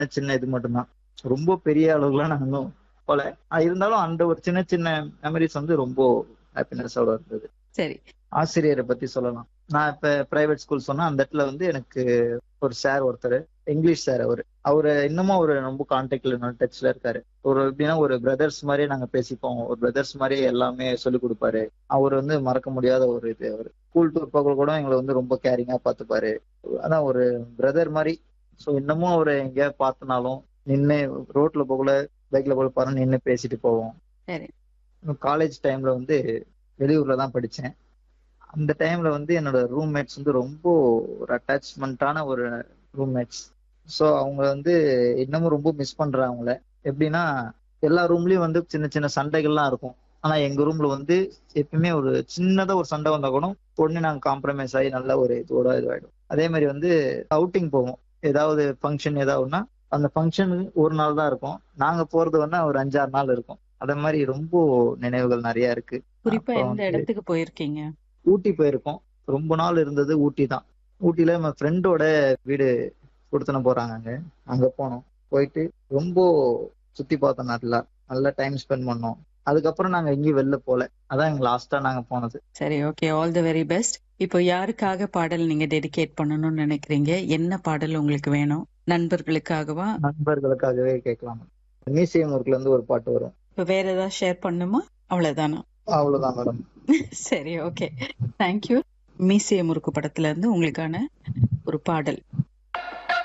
சின்ன இது மட்டும்தான் ரொம்ப பெரிய அளவுக்குலாம் நாங்க இன்னும் போல ஆஹ் இருந்தாலும் அந்த ஒரு சின்ன சின்ன மெமரிஸ் வந்து ரொம்ப ஹாப்பினஸோட இருந்தது சரி ஆசிரியரை பத்தி சொல்லலாம் நான் இப்ப பிரைவேட் ஸ்கூல் சொன்னா அந்த இடத்துல வந்து எனக்கு ஒரு சார் ஒருத்தர் இங்கிலீஷ் சார் அவரு அவரு இன்னமும் அவரு ரொம்ப கான்டாக்ட்ல டச்ல இருக்காரு ஒரு எப்படின்னா ஒரு பிரதர்ஸ் மாதிரியே நாங்க பேசிப்போம் ஒரு பிரதர்ஸ் மாதிரியே எல்லாமே சொல்லி கொடுப்பாரு அவர் வந்து மறக்க முடியாத ஒரு இது அவர் ஸ்கூல் டூர் போக கூட எங்களை வந்து ரொம்ப கேரிங்கா பார்த்துப்பாரு அதான் ஒரு பிரதர் மாதிரி ஸோ இன்னமும் அவர் எங்கேயாவது பார்த்தனாலும் நின்று ரோட்ல போகல பைக்ல போல பாரு நின்று பேசிட்டு போவோம் சரி. காலேஜ் டைம்ல வந்து வெளியூர்ல தான் படிச்சேன் அந்த டைம்ல வந்து என்னோட ரூம்மேட்ஸ் வந்து ரொம்ப ஒரு அட்டாச்மெண்ட்டான ஒரு ரூம்மேட்ஸ் ஸோ அவங்க வந்து இன்னமும் ரொம்ப மிஸ் பண்றேன் அவங்கள எப்படின்னா எல்லா ரூம்லயும் வந்து சின்ன சின்ன சண்டைகள்லாம் இருக்கும் ஆனா எங்க ரூம்ல வந்து எப்பயுமே ஒரு சின்னதா ஒரு சண்டை வந்தா கூட உடனே நாங்க காம்ப்ரமைஸ் ஆகி நல்ல ஒரு இதோட இதுவாயிடும் அதே மாதிரி வந்து அவுட்டிங் போவோம் ஏதாவது ஃபங்க்ஷன் ஏதாவதுன்னா அந்த ஃபங்க்ஷன் ஒரு நாள் தான் இருக்கும் நாங்க போறது வேணா ஒரு அஞ்சாறு நாள் இருக்கும் அதே மாதிரி ரொம்ப நினைவுகள் நிறைய இருக்கு குறிப்பா அப்புறம் எந்த வந்து இடத்துக்கு போயிருக்கீங்க ஊட்டி போயிருக்கோம் ரொம்ப நாள் இருந்தது ஊட்டி தான் ஊட்டியில நம்ம ஃப்ரெண்டோட வீடு கொடுத்துன போறாங்க அங்க அங்க போனோம் போயிட்டு ரொம்ப சுத்தி பார்த்தோம் நல்லா நல்லா டைம் ஸ்பெண்ட் பண்ணோம் அதுக்கப்புறம் நாங்க எங்கேயும் வெளில போல அதான் எங்க லாஸ்டா நாங்க போனது சரி okay all the very best இப்போ யாருக்காக பாடல் நீங்க டெடிகேட் பண்ணணும்னு நினைக்கிறீங்க என்ன பாடல் உங்களுக்கு வேணும் நண்பர்களுக்காகவா நண்பர்களுக்காகவே கேட்கலாம் மியூசியம் ஒர்க்ல இருந்து ஒரு பாட்டு வரும் இப்ப வேற ஏதாவது ஷேர் பண்ணுமா அவ்வளவுதானா அவ்வளவுதான் மேடம் சரி ஓகே தேங்க்யூ மீசிய முறுக்கு படத்துல இருந்து உங்களுக்கான ஒரு பாடல்